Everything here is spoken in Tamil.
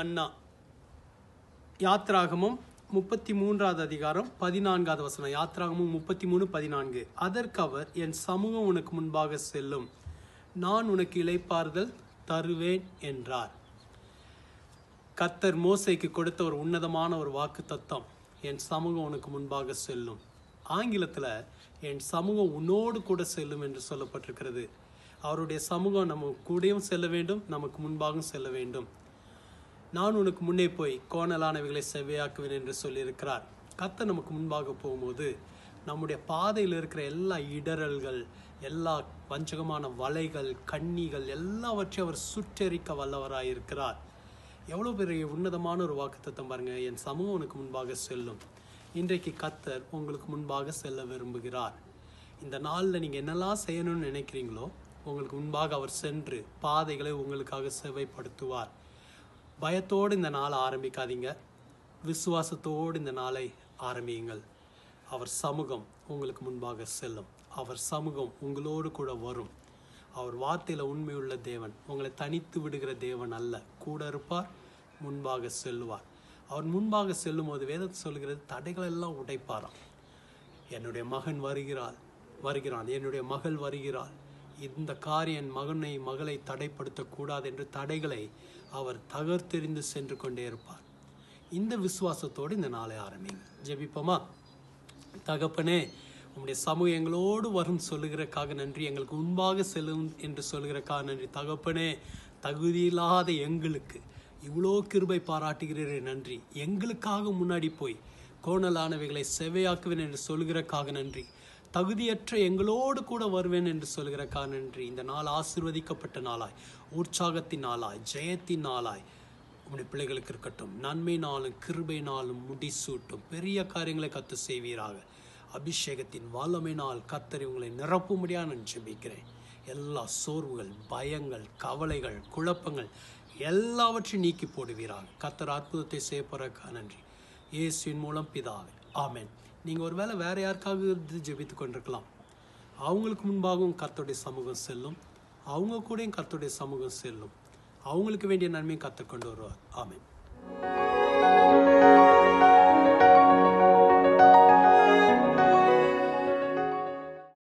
மன்னா யாத்ராகமும் முப்பத்தி மூன்றாவது அதிகாரம் பதினான்காவது வசனம் யாத்ராகமும் முப்பத்தி மூணு பதினான்கு அதற்கு அவர் என் சமூகம் உனக்கு முன்பாக செல்லும் நான் உனக்கு இளைப்பாறுதல் தருவேன் என்றார் கர்த்தர் மோசைக்கு கொடுத்த ஒரு உன்னதமான ஒரு வாக்கு தத்தம் என் சமூகம் உனக்கு முன்பாக செல்லும் ஆங்கிலத்தில் என் சமூகம் உன்னோடு கூட செல்லும் என்று சொல்லப்பட்டிருக்கிறது அவருடைய சமூகம் நம்ம கூடயும் செல்ல வேண்டும் நமக்கு முன்பாகவும் செல்ல வேண்டும் நான் உனக்கு முன்னே போய் கோணலானவைகளை செவ்வையாக்குவேன் என்று சொல்லியிருக்கிறார் கர்த்தர் நமக்கு முன்பாக போகும்போது நம்முடைய பாதையில் இருக்கிற எல்லா இடரல்கள் எல்லா வஞ்சகமான வலைகள் கண்ணிகள் எல்லாவற்றையும் அவர் சுற்றெரிக்க வல்லவராய் இருக்கிறார் எவ்வளோ பெரிய உன்னதமான ஒரு வாக்குத்தத்தம் பாருங்க என் சமூகம் உனக்கு முன்பாக செல்லும் இன்றைக்கு கத்தர் உங்களுக்கு முன்பாக செல்ல விரும்புகிறார் இந்த நாளில் நீங்கள் என்னெல்லாம் செய்யணும்னு நினைக்கிறீங்களோ உங்களுக்கு முன்பாக அவர் சென்று பாதைகளை உங்களுக்காக செவைப்படுத்துவார் பயத்தோடு இந்த நாளை ஆரம்பிக்காதீங்க விசுவாசத்தோடு இந்த நாளை ஆரம்பியுங்கள் அவர் சமூகம் உங்களுக்கு முன்பாக செல்லும் அவர் சமூகம் உங்களோடு கூட வரும் அவர் வார்த்தையில் உண்மையுள்ள தேவன் உங்களை தனித்து விடுகிற தேவன் அல்ல கூட இருப்பார் முன்பாக செல்லுவார் அவர் முன்பாக செல்லும் போது வேதத்தை சொல்கிறது தடைகள் எல்லாம் உடைப்பாராம் என்னுடைய மகன் வருகிறாள் வருகிறான் என்னுடைய மகள் வருகிறாள் இந்த காரியம் என் மகனை மகளை தடைப்படுத்தக்கூடாது என்று தடைகளை அவர் தகர்த்தெறிந்து சென்று கொண்டே இருப்பார் இந்த விசுவாசத்தோடு இந்த நாளை ஆரம்பிங்க ஜெபிப்போமா தகப்பனே உம்முடைய சமூகம் எங்களோடு வரும் சொல்லுகிறக்காக நன்றி எங்களுக்கு முன்பாக செல்லும் என்று சொல்லுகிறக்காக நன்றி தகப்பனே தகுதியில்லாத எங்களுக்கு இவ்வளோ கிருபை பாராட்டுகிறீரே நன்றி எங்களுக்காக முன்னாடி போய் கோணலானவைகளை செவையாக்குவேன் என்று சொல்கிறக்காக நன்றி தகுதியற்ற எங்களோடு கூட வருவேன் என்று சொல்கிறக்காக நன்றி இந்த நாள் ஆசிர்வதிக்கப்பட்ட நாளாய் உற்சாகத்தின் நாளாய் ஜெயத்தின் நாளாய் உம்முடைய பிள்ளைகளுக்கு இருக்கட்டும் நன்மை நாளும் கிருபை நாளும் முடிசூட்டும் பெரிய காரியங்களை கத்து செய்வீராக அபிஷேகத்தின் வல்லமை நாள் கத்தரி உங்களை நிரப்பும்படியாக நான் ஜெபிக்கிறேன் எல்லா சோர்வுகள் பயங்கள் கவலைகள் குழப்பங்கள் எல்லாவற்றையும் நீக்கி போடுவீராக கத்தர் அற்புதத்தை செய்ய போறக்கா நன்றி இயேசுவின் மூலம் பிதாவே ஆமென் நீங்கள் ஒருவேளை வேற யாருக்காக ஜெபித்து கொண்டிருக்கலாம் அவங்களுக்கு முன்பாகவும் கர்த்தருடைய சமூகம் செல்லும் அவங்க கூடயும் கர்த்தருடைய சமூகம் செல்லும் அவங்களுக்கு வேண்டிய நன்மையும் கற்றுக்கொண்டு வருவார் ஆமென்